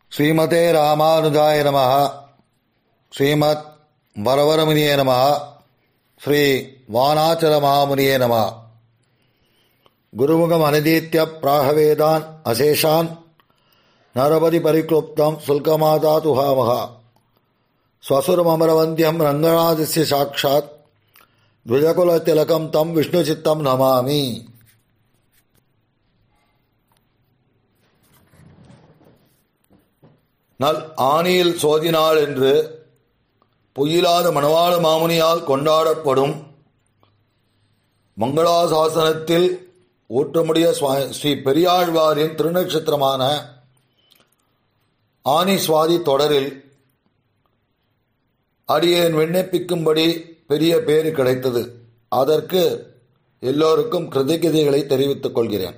ஸ்ரீமதே ராமானுஜாய நம ஸ்ரீமத் வரவரமுனியே நம ஸ்ரீ வானாச்சல மகாமுனியே நம குருமுகம் அனதீத்ய பிராகவேதான் அசேஷான் நரபதி பரிக்ளுப்தம் சுல்கமாதா துஹாமகா ஸ்வசுரமரவந்தியம் ரங்கநாதஸ்ய சாட்சாத் துவஜகுலத்திலகம் தம் விஷ்ணுசித்தம் நமாமி நல் ஆணியில் சோதினாள் என்று பொய்யிலாத மணவாள மாமுனியால் கொண்டாடப்படும் மங்களாசாசனத்தில் ஊற்றமுடைய ஸ்ரீ பெரியாழ்வாரின் திருநட்சத்திரமான ஆனி சுவாதி தொடரில் அடியேன் விண்ணப்பிக்கும்படி பெரிய பேறு கிடைத்தது அதற்கு எல்லோருக்கும் கிருதகிதைகளை தெரிவித்துக் கொள்கிறேன்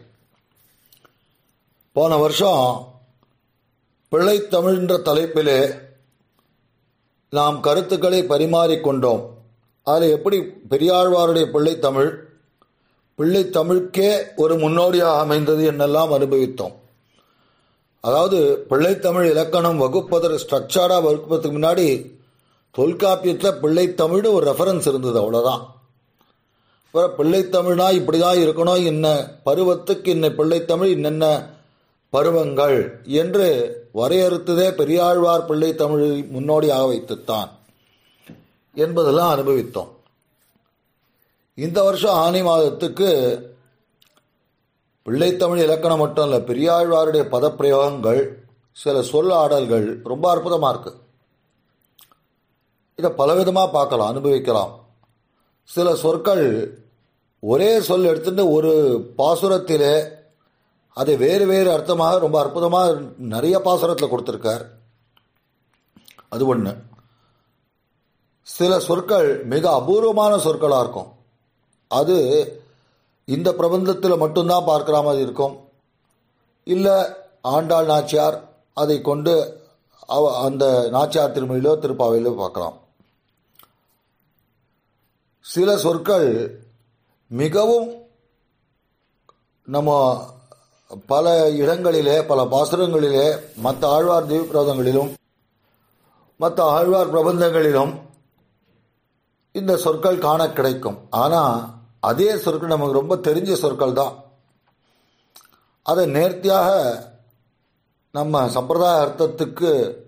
போன வருஷம் பிள்ளைத்தமிழ்ன்ற தலைப்பிலே நாம் கருத்துக்களை பரிமாறிக்கொண்டோம் அதில் எப்படி பெரியாழ்வாருடைய பிள்ளைத்தமிழ் பிள்ளைத்தமிழ்க்கே ஒரு முன்னோடியாக அமைந்தது என்னெல்லாம் அனுபவித்தோம் அதாவது பிள்ளைத்தமிழ் இலக்கணம் வகுப்பதற்கு ஸ்ட்ரக்சர்டாக வகுப்பதுக்கு முன்னாடி தொல்காப்பியத்தில் பிள்ளைத்தமிழ்னு ஒரு ரெஃபரன்ஸ் இருந்தது அவ்வளோதான் அப்புறம் பிள்ளைத்தமிழ்னா இப்படி தான் இருக்கணும் இன்ன பருவத்துக்கு இன்ன பிள்ளைத்தமிழ் இன்னென்ன பருவங்கள் என்று வரையறுத்ததே பெரியாழ்வார் பிள்ளை தமிழை முன்னோடியாக வைத்துத்தான் என்பதெல்லாம் அனுபவித்தோம் இந்த வருஷம் ஆனி மாதத்துக்கு பிள்ளைத்தமிழ் இலக்கணம் மட்டும் இல்லை பெரியாழ்வாருடைய பதப்பிரயோகங்கள் சில சொல் ஆடல்கள் ரொம்ப அற்புதமாக இருக்கு இதை பலவிதமாக பார்க்கலாம் அனுபவிக்கலாம் சில சொற்கள் ஒரே சொல் எடுத்துட்டு ஒரு பாசுரத்திலே அதை வேறு வேறு அர்த்தமாக ரொம்ப அற்புதமாக நிறைய பாசுரத்தில் கொடுத்துருக்கார் அது ஒன்று சில சொற்கள் மிக அபூர்வமான சொற்களாக இருக்கும் அது இந்த பிரபந்தத்தில் மட்டும்தான் பார்க்குற மாதிரி இருக்கும் இல்லை ஆண்டாள் நாச்சியார் அதை கொண்டு அவ அந்த நாச்சியார் திருமொழியிலோ திருப்பாவையிலோ பார்க்கலாம் சில சொற்கள் மிகவும் நம்ம பல இடங்களிலே பல பாசுரங்களிலே மற்ற ஆழ்வார் திவ்யபிரதங்களிலும் மற்ற ஆழ்வார் பிரபந்தங்களிலும் இந்த சொற்கள் காண கிடைக்கும் ஆனால் அதே சொற்கள் நமக்கு ரொம்ப தெரிஞ்ச சொற்கள் தான் அதை நேர்த்தியாக நம்ம சம்பிரதாய அர்த்தத்துக்கு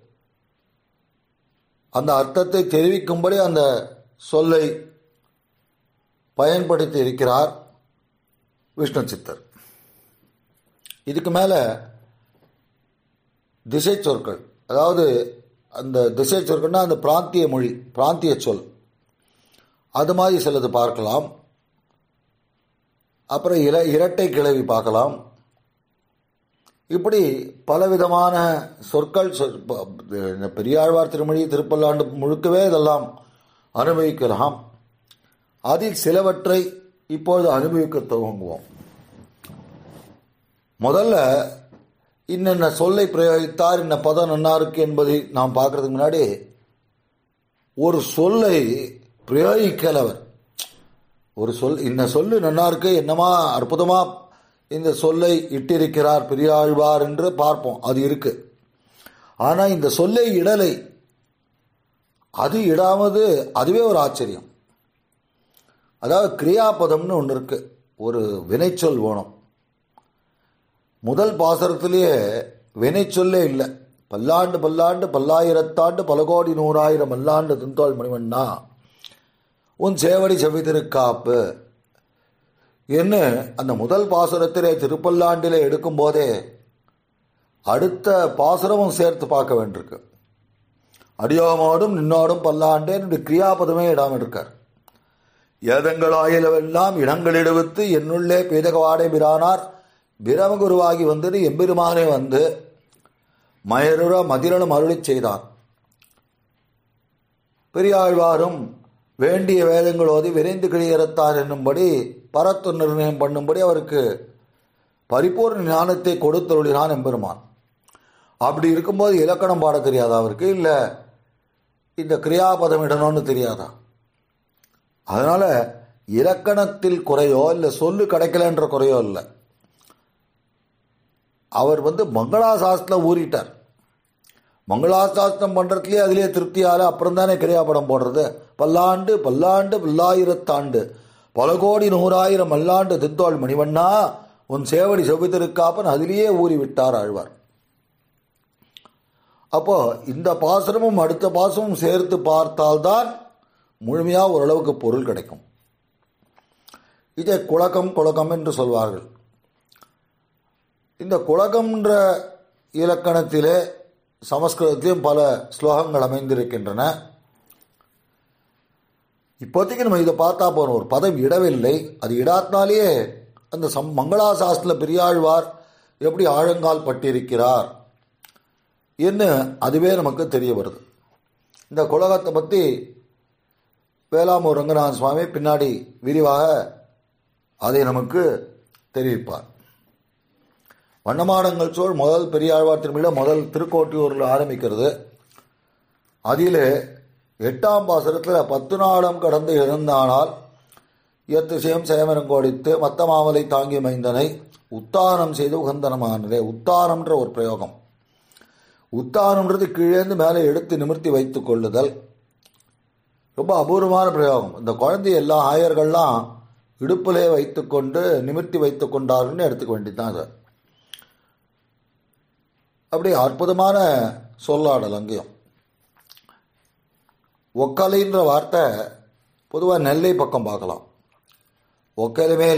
அந்த அர்த்தத்தை தெரிவிக்கும்படி அந்த சொல்லை பயன்படுத்தி இருக்கிறார் விஷ்ணு சித்தர் இதுக்கு மேலே திசை சொற்கள் அதாவது அந்த திசை சொற்கள்னா அந்த பிராந்திய மொழி பிராந்திய சொல் அது மாதிரி சிலது பார்க்கலாம் அப்புறம் இர இரட்டை கிளவி பார்க்கலாம் இப்படி பலவிதமான சொற்கள் பெரியாழ்வார் திருமொழி திருப்பல்லாண்டு முழுக்கவே இதெல்லாம் அனுபவிக்கலாம் அதில் சிலவற்றை இப்பொழுது அனுபவிக்க துவங்குவோம் முதல்ல இன்னென்ன சொல்லை பிரயோகித்தார் இன்ன பதம் நன்னா இருக்கு என்பதை நாம் பார்க்கறதுக்கு முன்னாடி ஒரு சொல்லை பிரயோகிக்கலவர் ஒரு சொல் இன்ன சொல்லு நன்னா இருக்கு என்னமா அற்புதமா இந்த சொல்லை இட்டிருக்கிறார் பெரியாழ்வார் என்று பார்ப்போம் அது இருக்கு ஆனா இந்த சொல்லை இடலை அது இடாமது அதுவே ஒரு ஆச்சரியம் அதாவது கிரியாபதம்னு ஒன்று இருக்கு ஒரு வினைச்சொல் வேணும் முதல் பாசரத்திலேயே வினைச்சொல்லே இல்லை பல்லாண்டு பல்லாண்டு பல்லாயிரத்தாண்டு பல கோடி நூறாயிரம் பல்லாண்டு தின்தோல் மணிவண்ணா உன் சேவடி செவிதிருக்காப்பு என்ன அந்த முதல் பாசுரத்திலே திருப்பல்லாண்டிலே எடுக்கும் போதே அடுத்த பாசுரமும் சேர்த்து பார்க்க வேண்டியிருக்கு அடியோமோடும் நின்னோடும் பல்லாண்டேன் கிரியாபதமே இடாமல் இருக்கார் ஏதங்களாயிலவெல்லாம் இடங்களிடுவித்து என்னுள்ளே பேதகவாடை பிரானார் பிரமகுருவாகி வந்தது எம்பெருமானே வந்து மயருற மதிரனும் அருளிச் செய்தார் பெரியாழ்வாரும் வேண்டிய வேதங்களோதி விரைந்து கிளியறத்தார் என்னும்படி பரத்து நிர்ணயம் பண்ணும்படி அவருக்கு பரிபூர்ண ஞானத்தை கொடுத்தருளினான் எம்பெருமான் அப்படி இருக்கும்போது இலக்கணம் பாட தெரியாதா அவருக்கு இல்லை இந்த கிரியாபதம் இடணும்னு தெரியாதா அதனால இலக்கணத்தில் குறையோ இல்லை சொல்லு கிடைக்கலன்ற குறையோ இல்லை அவர் வந்து மங்களாசாஸ்திரத்தில் ஊறிட்டார் மங்களாசாஸ்திரம் பண்றதுலயே அதிலே திருப்தியால அப்புறம் தானே கிரியாபடம் போடுறது பல்லாண்டு பல்லாண்டு பல்லாயிரத்தாண்டு பல கோடி நூறாயிரம் மல்லாண்டு தித்தோள் மணிவண்ணா உன் சேவடி செவ்வித்திருக்காப்பன் அதிலேயே ஊறி விட்டார் ஆழ்வார் அப்போ இந்த பாசனமும் அடுத்த பாசமும் சேர்த்து பார்த்தால்தான் முழுமையா ஓரளவுக்கு பொருள் கிடைக்கும் இதை குழக்கம் குழக்கம் என்று சொல்வார்கள் இந்த குழகம்ன்ற இலக்கணத்திலே சமஸ்கிருதத்திலும் பல ஸ்லோகங்கள் அமைந்திருக்கின்றன இப்போதைக்கு நம்ம இதை பார்த்தா போறோம் ஒரு பதம் இடவில்லை அது இடாத்தினாலேயே அந்த சம் மங்களாசாஸ்திர பெரியாழ்வார் எப்படி ஆழங்கால் பட்டிருக்கிறார் என்று அதுவே நமக்கு தெரிய வருது இந்த குலகத்தை பற்றி வேளாமூர் ரங்கநாதன் சுவாமி பின்னாடி விரிவாக அதை நமக்கு தெரிவிப்பார் வண்ணமாடங்கள் சோழ் முதல் பெரியாழ்வார் திரும்பில முதல் திருக்கோட்டியூரில் ஆரம்பிக்கிறது அதிலே எட்டாம் பாசனத்தில் பத்து நாடம் கடந்து இறந்தானால் இயத்திசயம் சேமரங்கோடித்து மத்த மாமலை தாங்கி மைந்தனை உத்தானம் செய்து உகந்தனமானதே உத்தானம்ன்ற ஒரு பிரயோகம் உத்தானம்ன்றது கீழேந்து மேலே எடுத்து நிமிர்த்தி வைத்துக் கொள்ளுதல் ரொம்ப அபூர்வமான பிரயோகம் இந்த குழந்தை எல்லா ஆயர்கள்லாம் இடுப்பிலே வைத்துக்கொண்டு நிமிர்த்தி வைத்துக் கொண்டார்கள்னு எடுத்துக்க வேண்டியதுதான் அது அப்படி அற்புதமான சொல்லாடல் அங்கேயும் ஒக்கலைன்ற வார்த்தை பொதுவாக நெல்லை பக்கம் பார்க்கலாம் ஒக்கலை மேல்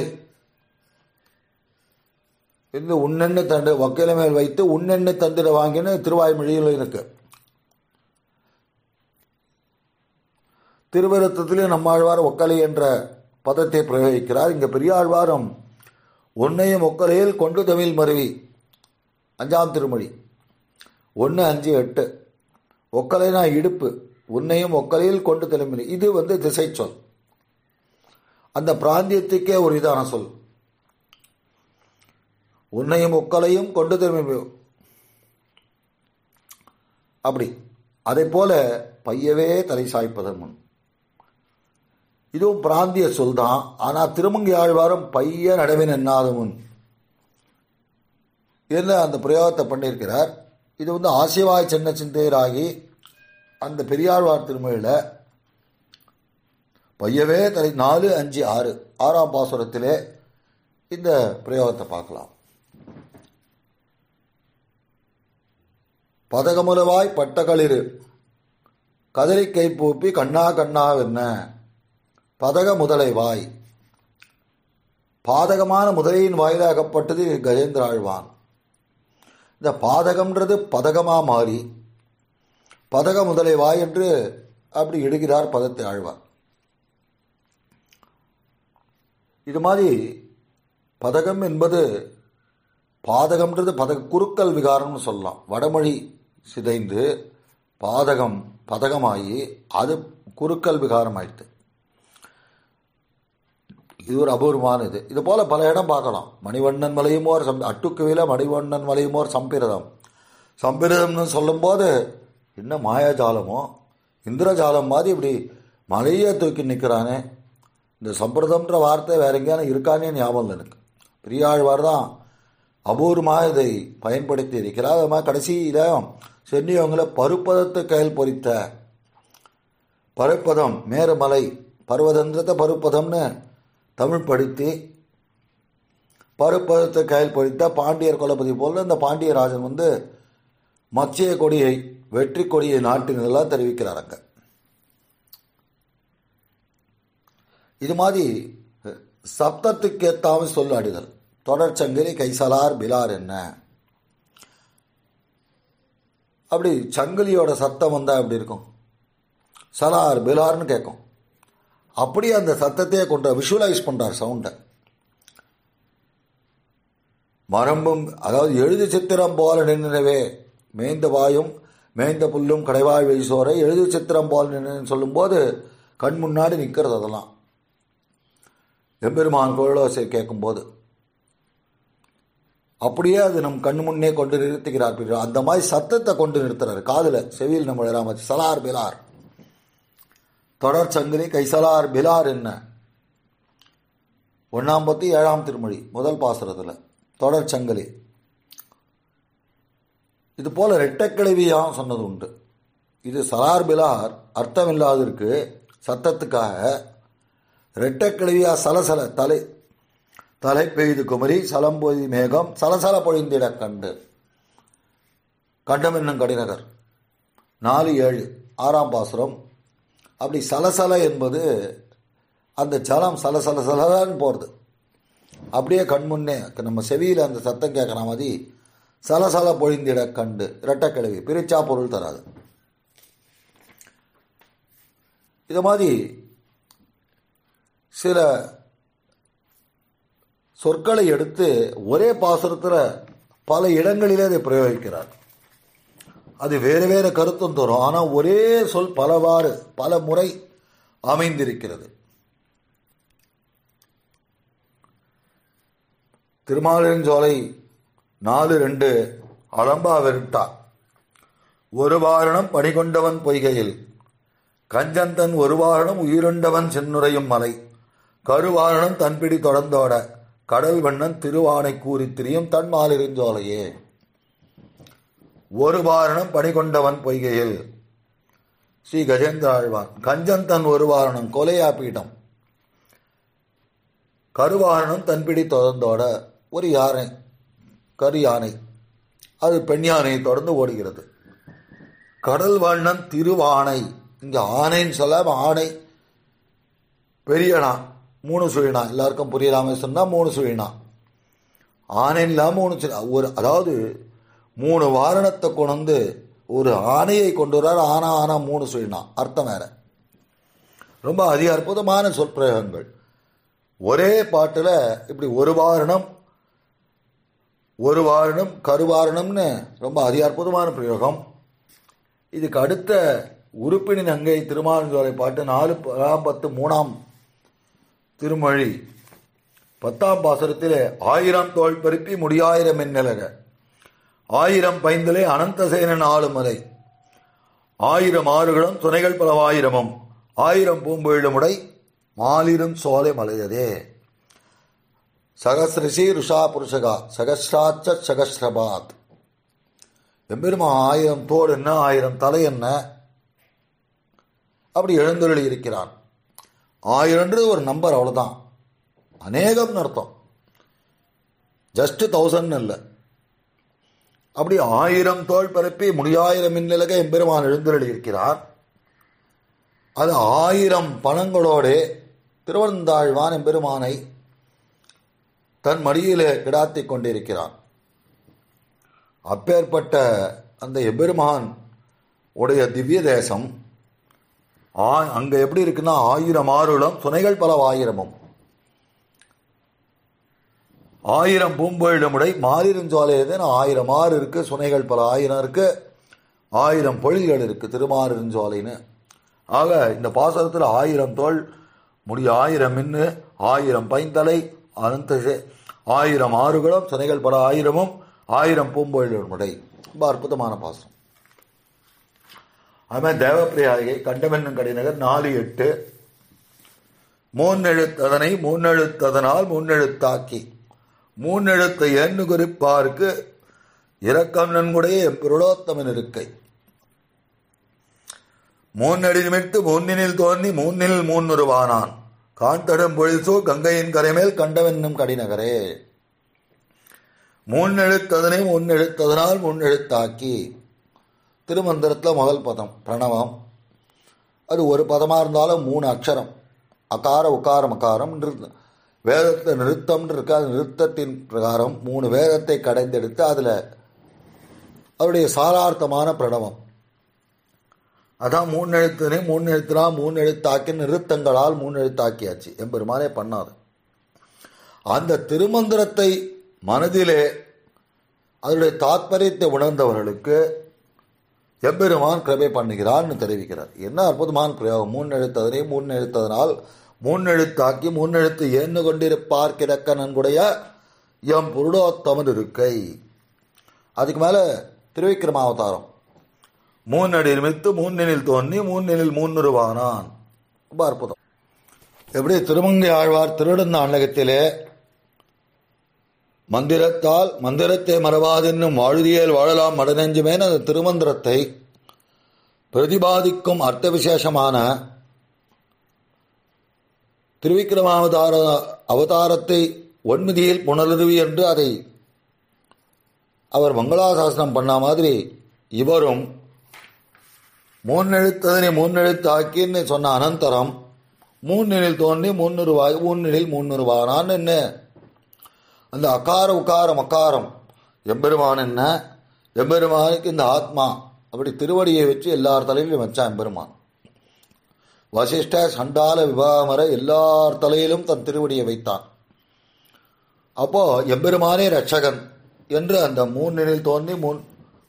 இருந்து உண்ணெண்ணு தண்டு ஒக்கலை மேல் வைத்து உண்ணெண்ணு தந்திட வாங்கின்னு திருவாய்மொழியில் இருக்கு திருவிருத்தத்திலே நம்மாழ்வார் ஒக்கலை என்ற பதத்தை பிரயோகிக்கிறார் இங்க பெரியாழ்வாரும் உன்னையும் ஒக்கலையில் கொண்டு தமிழ் மருவி அஞ்சாம் திருமொழி ஒன்று அஞ்சு எட்டு ஒக்கலைனா இடுப்பு உன்னையும் ஒக்கலையில் கொண்டு திரும்பினி இது வந்து திசை சொல் அந்த பிராந்தியத்துக்கே ஒரு இதான சொல் உன்னையும் ஒக்கலையும் கொண்டு திரும்பி அப்படி அதை போல பையவே தலை சாய்ப்பதன் முன் இதுவும் பிராந்திய சொல் தான் ஆனால் திருமங்கி ஆழ்வாரும் பைய நடவின் எண்ணாத முன் என்று அந்த பிரயோகத்தை பண்ணியிருக்கிறார் இது வந்து ஆசிவாய் சின்ன சிந்தையராகி அந்த பெரியாழ்வார் திருமொழியில் பையவே தலை நாலு அஞ்சு ஆறு ஆறாம் பாசுரத்திலே இந்த பிரயோகத்தை பார்க்கலாம் பதகமுலவாய் பட்டகளிரு கதறி கை பூப்பி கண்ணா கண்ணாவென்ன பதக முதலை வாய் பாதகமான முதலையின் வாயிலாகப்பட்டது கஜேந்திர ஆழ்வான் இந்த பாதகம்ன்றது பதகமா மாறி பதக முதலை வாய் என்று அப்படி இடுகிறார் பதத்தை ஆழ்வார் இது மாதிரி பதகம் என்பது பாதகம்ன்றது பதக குறுக்கல் விகாரம்னு சொல்லலாம் வடமொழி சிதைந்து பாதகம் பதகமாகி அது குறுக்கல் விகாரம் ஆயிடுது இது ஒரு அபூர்வமான இது இது போல பல இடம் பார்க்கலாம் மணிவண்ணன் மலையுமோர் சம் அட்டுக்குவில மணிவண்ணன் மலையுமோர் சம்பிரதம் சம்பிரதம்னு சொல்லும்போது என்ன மாயாஜாலமோ இந்திரஜாலம் மாதிரி இப்படி மலையே தூக்கி நிற்கிறானே இந்த சம்பிரதம்ன்ற வார்த்தை வேற எங்கேயான இருக்கானே ஞாபகம் இல்லை எனக்கு பெரியாழ்வார் தான் அபூர்வமாக இதை பயன்படுத்தி இருக்கிறார் அது மாதிரி கடைசியில் சென்னியவங்களை பருப்பதத்தை கையில் பொறித்த பருப்பதம் மேருமலை பர்வதந்திரத்தை பருப்பதம்னு தமிழ் படித்து பருப்பதத்தை கையில் பொறித்த பாண்டியர் குலபதி போல இந்த பாண்டியராஜன் வந்து மத்திய கொடியை வெற்றி கொடியை நாட்டினதெல்லாம் தெரிவிக்கிறார் அங்க இது மாதிரி சப்தத்துக்கு ஏத்தாமல் சொல்லாடுதல் தொடர்ச்சங்கிலி கைசலார் பிலார் என்ன அப்படி சங்கிலியோட சத்தம் வந்தா எப்படி இருக்கும் சலார் பிலார்னு கேட்கும் அப்படியே அந்த சத்தத்தையே கொண்ட விஷுவலைஸ் பண்றார் சவுண்டை மரம்பும் அதாவது எழுது சித்திரம் போல நின்றவே மேய்ந்த வாயும் மேய்ந்த புல்லும் கடைவாய் வைசோரை எழுது சித்திரம் போல நின்று சொல்லும்போது கண் முன்னாடி நிற்கிறது அதெல்லாம் எம்பெருமான் குழலோசை கேட்கும்போது அப்படியே அது நம் கண் முன்னே கொண்டு நிறுத்துகிறார் பிறகு அந்த மாதிரி சத்தத்தை கொண்டு நிறுத்துறாரு காதுல செவியில் நம்ம ராம சலார் பிலார் தொடர் சங்கிலி கைசலார் பிலார் என்ன ஒன்னாம் பத்தி ஏழாம் திருமொழி முதல் பாசுரத்தில் தொடர் சங்கிலி இது போல ரெட்டக்கிழவியாம் சொன்னது உண்டு இது சலார்பிலார் அர்த்தமில்லாதிருக்கு சத்தத்துக்காக ரெட்டக்கிழவியா சலசல தலை தலை பெய்து குமரி சலம்பொதி மேகம் சலசல பொழிந்திட கண்டு கண்டம் என்னும் கடிநகர் நாலு ஏழு ஆறாம் பாசுரம் அப்படி சலசல என்பது அந்த ஜலம் சலசல சலன்னு போகிறது அப்படியே கண்முன்னே நம்ம செவியில் அந்த சத்தம் கேட்குற மாதிரி சலசல பொழிந்திட கண்டு இரட்டக்கிழவி பிரிச்சா பொருள் தராது இது மாதிரி சில சொற்களை எடுத்து ஒரே பாசுரத்தில் பல இடங்களிலே அதை பிரயோகிக்கிறார் அது வேறு வேறு கருத்தும் தரும் ஆனால் ஒரே சொல் பலவாறு பல முறை அமைந்திருக்கிறது திருமாலிருஞ்சோலை நாலு ரெண்டு அலம்பா வெருட்டா ஒரு வாரணம் பணிகொண்டவன் பொய்கையில் கஞ்சந்தன் ஒரு வாரணம் உயிருண்டவன் சென்னுரையும் மலை கருவாரணம் தன்பிடி தொடர்ந்தோட கடல் வண்ணன் திருவானை கூறி திரியும் தன் மாலிருஞ்சோலையே ஒரு வாரணம் பணிகொண்டவன் பொய்கையில் ஸ்ரீ கஜேந்திர ஆழ்வான் கஞ்சந்தன் ஒரு வாரணம் கொலையா பீடம் கருவாரணம் தன்பிடி தொடர்ந்தோட ஒரு யானை கரு யானை அது பெண் யானையை தொடர்ந்து ஓடுகிறது கடல் வண்ணன் திருவானை இங்கே ஆனைன்னு சொல்ல ஆனை பெரியனா மூணு சுழினா எல்லாருக்கும் புரியலாம சொன்னால் மூணு சுழினா ஆனைன்னா மூணு சுழி ஒரு அதாவது மூணு வாரணத்தை கொண்டு ஒரு ஆணையை கொண்டு வர்றார் ஆனா ஆனா மூணு சுழினா அர்த்தம் வேற ரொம்ப அதிக அற்புதமான சொற்பிரயோகங்கள் ஒரே பாட்டில் இப்படி ஒரு வாரணம் ஒரு வாரணம் கருவாரணம்னு ரொம்ப அதி அற்புதமான பிரயோகம் இதுக்கு அடுத்த உறுப்பினின் அங்கை திருமாலிஞ்சோலை பாட்டு நாலு பத்து மூணாம் திருமொழி பத்தாம் பாசரத்திலே ஆயிரம் தோல் பருப்பி முடியாயிரம் எண்ணலக ஆயிரம் பைந்தலே அனந்தசேனன் ஆளுமலை ஆயிரம் ஆறுகளும் துணைகள் பலவாயிரமும் ஆயிரம் பூம்பொழிலுமுடை மாலிரும் சோலை மலையதே சகசிரசி ருஷா புருஷகா சகஸ்ராச்ச சகஸ்ரபாத் எம்பெருமா ஆயிரம் தோடு என்ன ஆயிரம் தலை என்ன அப்படி எழுந்தருளி இருக்கிறான் ஆயிரம்ன்றது ஒரு நம்பர் அவ்வளோதான் அநேகம்னு அர்த்தம் ஜஸ்ட் தௌசண்ட் இல்லை அப்படி ஆயிரம் தோல் பரப்பி முடியாயிரம் மின்னலக எம்பெருமான் எழுந்தருளி இருக்கிறார் அது ஆயிரம் பணங்களோடு திருவந்தாழ்வான் எம்பெருமானை தன் மடியிலே கிடாத்தி கொண்டிருக்கிறான் அப்பேற்பட்ட அந்த எம்பெருமான் உடைய திவ்ய தேசம் அங்க எப்படி இருக்குன்னா ஆயிரம் ஆறுலம் துணைகள் பல ஆயிரமும் ஆயிரம் பூம்பொழிலுமுடை மாலிருஞ்சோலையதுன்னு ஆயிரம் ஆறு இருக்கு சுனைகள் பல ஆயிரம் இருக்கு ஆயிரம் பொழில்கள் இருக்கு திருமாலிருஞ்சோலைன்னு ஆக இந்த பாசனத்தில் ஆயிரம் தோல் முடி ஆயிரம் மின்னு ஆயிரம் பைந்தலை அனந்த ஆயிரம் ஆறுகளும் சுனைகள் பல ஆயிரமும் ஆயிரம் பூம்பொழிலுமுடை ரொம்ப அற்புதமான பாசனம் அதுமாதிரி தேவப்பிரியாகை கண்டமென்னும் கடிநகர் நாலு எட்டு மூன்னெழுத்ததனை மூன்னெழுத்ததனால் முன்னெழுத்தாக்கி மூன்னெழுத்தை எண்ணு குறிப்பாருக்கு இரக்கம் நன்குடைய எம்பொருளோத்தமன் இருக்கை மூன்னடி நிமித்து மூன்னினில் தோன்றி மூன்னில் மூன்னுருவானான் காந்தடம் பொழில்சோ கங்கையின் கரைமேல் கண்டவென்னும் கடிநகரே மூன்னெழுத்ததனை முன்னெழுத்ததனால் முன்னெழுத்தாக்கி திருமந்திரத்தில் முதல் பதம் பிரணவம் அது ஒரு பதமாக இருந்தாலும் மூணு அக்ஷரம் அகார உக்காரம் அகாரம் வேதத்தை நிறுத்தம்னு இருக்கு அது நிறுத்தத்தின் பிரகாரம் மூணு வேதத்தை கடைந்தெடுத்து அதில் அவருடைய சாரார்த்தமான பிரணவம் அதான் மூணு எழுத்துனே மூணு எழுத்துனா மூணு எழுத்தாக்கி நிறுத்தங்களால் மூணு எழுத்தாக்கியாச்சு எம்பெருமானே பண்ணாது அந்த திருமந்திரத்தை மனதிலே அதனுடைய தாத்பரியத்தை உணர்ந்தவர்களுக்கு எம்பெருமான் கிருபை பண்ணுகிறான்னு தெரிவிக்கிறார் என்ன அற்புதமான பிரயோகம் மூணு எழுத்ததனை மூணு எழுத்ததனால் மூணு எழுத்தாக்கி மூணு எழுத்து ஏன்னு கொண்டிருப்பார் கிடக்க நன்குடைய எம் புருடோத்தமன் இருக்கை அதுக்கு மேலே திருவிக்கிரமாவதாரம் மூன்னடி நிமித்து மூன்னினில் தோன்றி மூன்னினில் மூன்னுருவானான் ரொம்ப அற்புதம் எப்படி திருமங்கை ஆழ்வார் திருடன் அன்னகத்திலே மந்திரத்தால் மந்திரத்தை மறவாதென்னும் வாழுதியல் வாழலாம் மடநெஞ்சுமேன அந்த திருமந்திரத்தை பிரதிபாதிக்கும் அர்த்த விசேஷமான திருவிக்கிரமாவதார அவதாரத்தை ஒன்மிதியில் புனருவி என்று அதை அவர் மங்களாசாசனம் பண்ண மாதிரி இவரும் மூன்னெழுத்ததனை மூன்னெழுத்தாக்கின்னு சொன்ன அனந்தரம் மூன்னினில் தோன்றி முன்னுருவாய் மூன்னினில் முன்னுருவானான் என்ன அந்த அகார உகாரம் அகாரம் எம்பெருமான் என்ன எம்பெருமானுக்கு இந்த ஆத்மா அப்படி திருவடியை வச்சு எல்லார் தலையிலும் வச்சான் எம்பெருமான் வசிஷ்ட சண்டால விவாகமர எல்லார் தலையிலும் தன் திருவடியை வைத்தான் அப்போ எம்பெருமானே ரட்சகன் என்று அந்த மூன்னினில் தோன்றி மூன்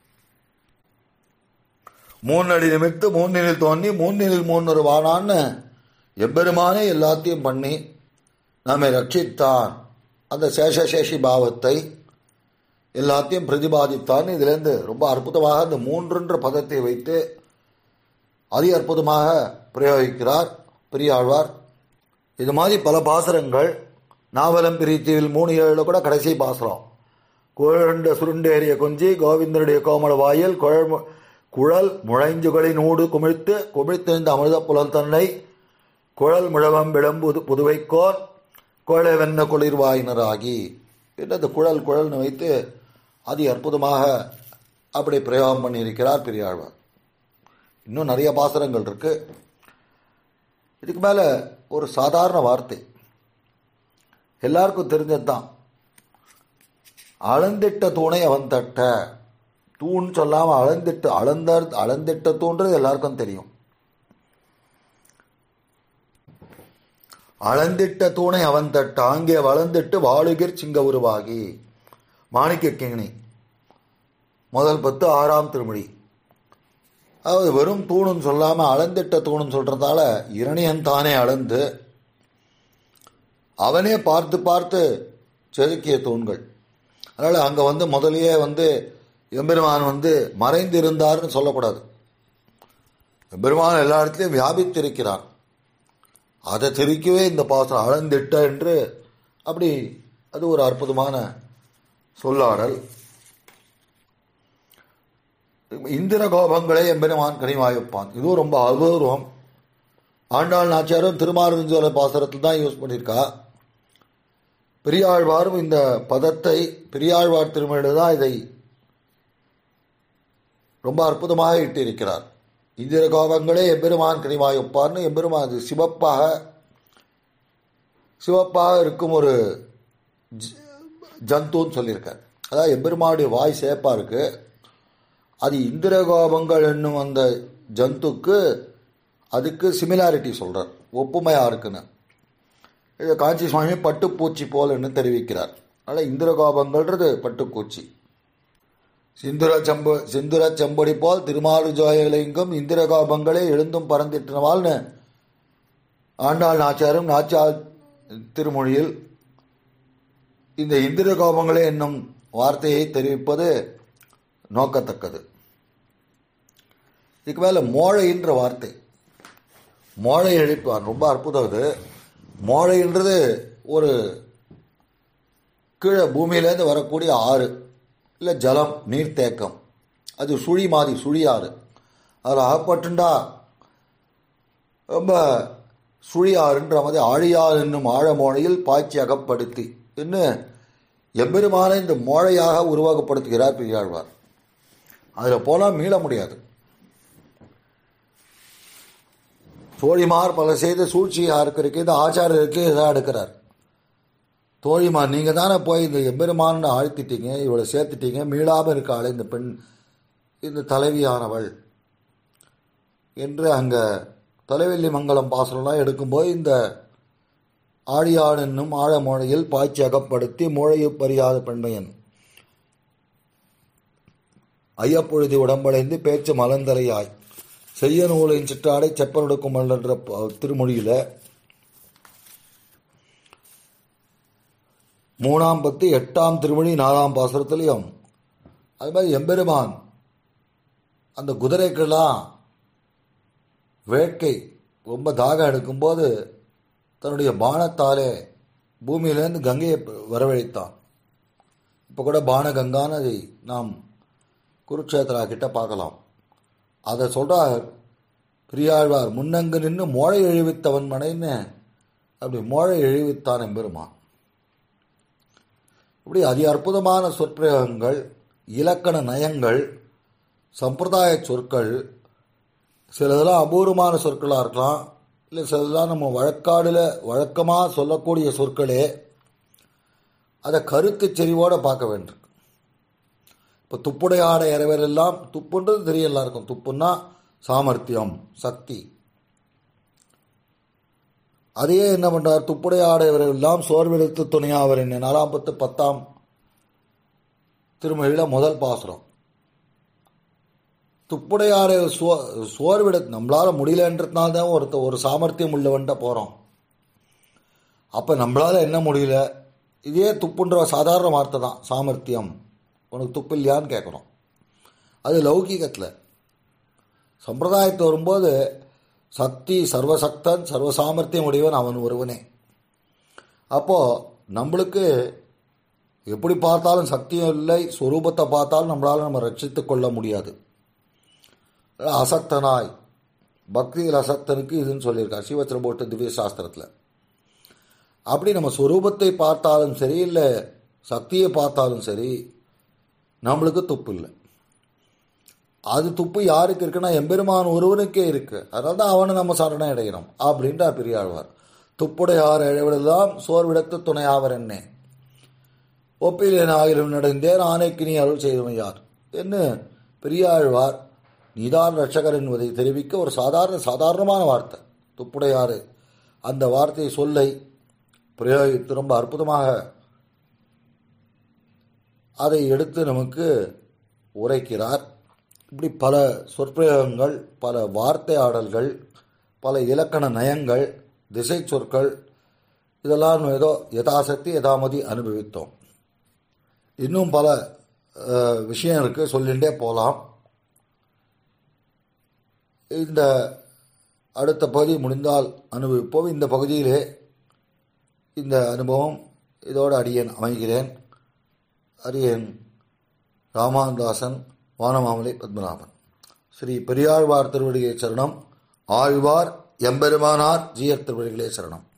மூன்னடி நிமித்து மூன்னினில் தோன்றி மூன்னினில் மூன்னொரு வானான்னு எம்பெருமானே எல்லாத்தையும் பண்ணி நம்மை ரட்சித்தான் அந்த சேஷசேஷி பாவத்தை எல்லாத்தையும் பிரதிபாதித்தான் இதிலிருந்து ரொம்ப அற்புதமாக அந்த மூன்றுன்ற பதத்தை வைத்து அதி அற்புதமாக பிரயோகிக்கிறார் பெரியாழ்வார் இது மாதிரி பல பாசுரங்கள் நாவலம் பிரித்தீவில் மூணு ஏழில் கூட கடைசி பாசுரம் குழண்ட சுருண்டேறிய கொஞ்சி கோவிந்தனுடைய கோமள வாயில் குழல் குழல் முழைஞ்சுகளின் ஊடு குமிழ்த்து குமிழ்த்திருந்த அமிர்த புலல் தன்னை குழல் முழவம் விளம்புது புதுவைக்கோர் குழலை வெண்ண குளிர்வாயினராகி என்று அந்த குழல் குழல்னு வைத்து அதி அற்புதமாக அப்படி பிரயோகம் பண்ணியிருக்கிறார் பெரியாழ்வார் இன்னும் நிறைய பாசுரங்கள் இருக்கு இதுக்கு மேலே ஒரு சாதாரண வார்த்தை எல்லாருக்கும் தெரிஞ்சது தான் அளந்திட்ட தூணை அவன் தட்ட தூண் சொல்லாம அளந்திட்டு அளந்த அளந்திட்ட தூண்றது எல்லாருக்கும் தெரியும் அளந்திட்ட தூணை அவன் தட்ட அங்கே வளர்ந்துட்டு வாழுகிர் சிங்க உருவாகி மாணிக்க கிங்கனி முதல் பத்து ஆறாம் திருமொழி அதாவது வெறும் தூணுன்னு சொல்லாம அளந்திட்ட தூணுன்னு சொல்றதால இரணியன் தானே அளந்து அவனே பார்த்து பார்த்து செதுக்கிய தூண்கள் அதனால் அங்கே வந்து முதலியே வந்து எம்பெருமான் வந்து மறைந்திருந்தார்னு சொல்லக்கூடாது எம்பெருமான் எல்லா இடத்துலையும் வியாபித்திருக்கிறான் அதை தெரிக்கவே இந்த பாசனம் அளந்திட்ட என்று அப்படி அது ஒரு அற்புதமான சொல்லாடல் இந்திர கோபங்களே எம்பெருமான் கனிவாய்ப்பான் இதுவும் ரொம்ப அபூர்வம் ஆண்டாள் நாச்சியாரும் திருமாலிருஞ்சோலை பாசனத்தில் தான் யூஸ் பண்ணியிருக்கா பெரியாழ்வாரும் இந்த பதத்தை பெரியாழ்வார் திருமணில் தான் இதை ரொம்ப அற்புதமாக இட்டிருக்கிறார் இந்திர கோபங்களே எம்பெருமான் கனிவாயொப்பார்னு எம்பெருமான் அது சிவப்பாக சிவப்பாக இருக்கும் ஒரு ஜந்துன்னு சொல்லியிருக்கார் அதாவது எம்பெருமானுடைய வாய் சேப்பாக இருக்கு அது இந்திர கோபங்கள் என்னும் அந்த ஜந்துக்கு அதுக்கு சிமிலாரிட்டி சொல்கிறார் ஒப்புமையாக இருக்குன்னு இது காஞ்சி சுவாமி பட்டுப்பூச்சி போலன்னு தெரிவிக்கிறார் அதனால் இந்திர கோபங்கள்ன்றது பட்டுப்பூச்சி சிந்துர செம்பு சிந்துர செம்பொடி போல் திருமாலு ஜோயலிங்கம் இந்திர கோபங்களே எழுந்தும் பறந்திட்டனவால்னு ஆண்டாள் நாச்சாரும் நாச்சார் திருமொழியில் இந்த இந்திர கோபங்களே என்னும் வார்த்தையை தெரிவிப்பது நோக்கத்தக்கது இதுக்கு மேலே மோழைன்ற வார்த்தை மோழை எழுப்பார் ரொம்ப அற்புதம் அது மோழைன்றது ஒரு கீழே பூமியிலேருந்து வரக்கூடிய ஆறு இல்லை ஜலம் நீர்த்தேக்கம் அது சுழி மாதிரி சுழியாறு அதில் அகப்பட்டுண்டா ரொம்ப சுழியாறுன்ற மாதிரி ஆழியார் என்னும் ஆழமோழையில் பாய்ச்சி அகப்படுத்தி இன்னும் எம்பெருமான இந்த மோழையாக உருவாக்கப்படுத்துகிறார் பெரியாழ்வார் அதில் போனால் மீள முடியாது தோழிமார் பல செய்த சூழ்ச்சியாக இருக்கிறதுக்கு இந்த ஆச்சாரியருக்கு இதாக எடுக்கிறார் தோழிமார் நீங்கள் தானே போய் இந்த எம்பெருமான்னு ஆழ்த்திட்டீங்க இவளை சேர்த்துட்டீங்க மீளாமல் இருக்காள் இந்த பெண் இந்த தலைவியானவள் என்று அங்கே தலைவெள்ளி மங்கலம் பாசனம்லாம் எடுக்கும்போது இந்த ஆழியான் என்னும் ஆழமொழியில் பாய்ச்சி அகப்படுத்தி மூளையை பறியாத பெண்மையன் ஐயப்பொழுதி உடம்படைந்து பேச்சு மலந்தரையாய் செய்ய நூலின் சிற்றாடை செப்பனொடுக்கும் என்ற திருமொழியில் மூணாம் பத்து எட்டாம் திருமொழி நாலாம் பாசுரத்துலையும் அது மாதிரி எம்பெருமான் அந்த குதிரைக்கெல்லாம் வேட்கை ரொம்ப தாகம் எடுக்கும்போது தன்னுடைய பானத்தாலே பூமியிலேருந்து கங்கையை வரவழைத்தான் இப்போ கூட பானகங்கான்னு அதை நாம் குருக்ஷேத்திரா கிட்ட பார்க்கலாம் அதை சொல்கிறார் பெரியாழ்வார் முன்னங்கு நின்று மோழை எழுவித்தவன் மனைன்னு அப்படி மோழை எழுவித்தான் எம்பெருமான் இப்படி அதி அற்புதமான சொற்பிரயோகங்கள் இலக்கண நயங்கள் சம்பிரதாய சொற்கள் சிலதெல்லாம் அபூர்வமான சொற்களாக இருக்கலாம் இல்லை சிலதெல்லாம் நம்ம வழக்காடில் வழக்கமாக சொல்லக்கூடிய சொற்களே அதை கருத்து செறிவோடு பார்க்க வேண்டும் இப்போ துப்புடை ஆடை இறைவரெல்லாம் துப்புன்றது தெரியும் எல்லாருக்கும் துப்புன்னா சாமர்த்தியம் சக்தி அதையே என்ன பண்றார் துப்புடை ஆடையவரெல்லாம் சோர்வெடுத்து துணையாவர் என்ன நாலாம் பத்து பத்தாம் திருமொழியில் முதல் பாசுரம் துப்புடை ஆடை சோ சோர்வெடு நம்மளால முடியலன்றதுனால தான் ஒருத்த ஒரு சாமர்த்தியம் உள்ளவன்ட்ட போகிறோம் அப்போ நம்மளால என்ன முடியல இதே துப்புன்ற சாதாரண வார்த்தை தான் சாமர்த்தியம் உனக்கு துப்பு இல்லையான்னு கேட்குறோம் அது லௌகீகத்தில் சம்பிரதாயத்தை வரும்போது சக்தி சர்வசக்தன் சர்வசாமர்த்தியம் உடையவன் அவன் ஒருவனே அப்போது நம்மளுக்கு எப்படி பார்த்தாலும் சக்தியும் இல்லை ஸ்வரூபத்தை பார்த்தாலும் நம்மளால் நம்ம ரட்சித்து கொள்ள முடியாது அசக்தனாய் பக்தியில் அசக்தனுக்கு இதுன்னு சொல்லியிருக்கார் சிவத்திர போட்டு திவ்ய சாஸ்திரத்தில் அப்படி நம்ம ஸ்வரூபத்தை பார்த்தாலும் சரி இல்லை சக்தியை பார்த்தாலும் சரி நம்மளுக்கு துப்பு இல்லை அது துப்பு யாருக்கு இருக்குன்னா எம்பெருமான் ஒருவனுக்கே இருக்கு அதனால தான் அவனை நம்ம சரணம் அடைகிறோம் அப்படின்றார் பெரியாழ்வார் துப்புடையார் இழவிடலாம் சோர்விடத்து துணையாவர் என்னே ஒப்பிலேன் ஆயிரம் நடந்தேன் ஆணைக்கு நீ அருள் செய்தவன் யார் என்ன பெரியாழ்வார் நீதான் ரட்சகர் என்பதை தெரிவிக்க ஒரு சாதாரண சாதாரணமான வார்த்தை துப்புடையாறு அந்த வார்த்தையை சொல்லை பிரயோகித்து ரொம்ப அற்புதமாக அதை எடுத்து நமக்கு உரைக்கிறார் இப்படி பல சொற்பிரயோகங்கள் பல வார்த்தை ஆடல்கள் பல இலக்கண நயங்கள் திசை சொற்கள் இதெல்லாம் ஏதோ யதாசக்தி யதாமதி அனுபவித்தோம் இன்னும் பல அஹ், விஷயம் இருக்குது சொல்லிகிட்டே போகலாம் இந்த அடுத்த பகுதி முடிந்தால் அனுபவிப்போம் இந்த பகுதியிலே இந்த அனுபவம் இதோடு அடியேன் அமைகிறேன் அரியன் ராமாந்தாசன் வானமாமலை பத்மநாபன் ஸ்ரீ பெரியாழ்வார் திருவடிகளை சரணம் ஆழ்வார் எம்பெருமானார் ஜீயர் திருவடிகளே சரணம்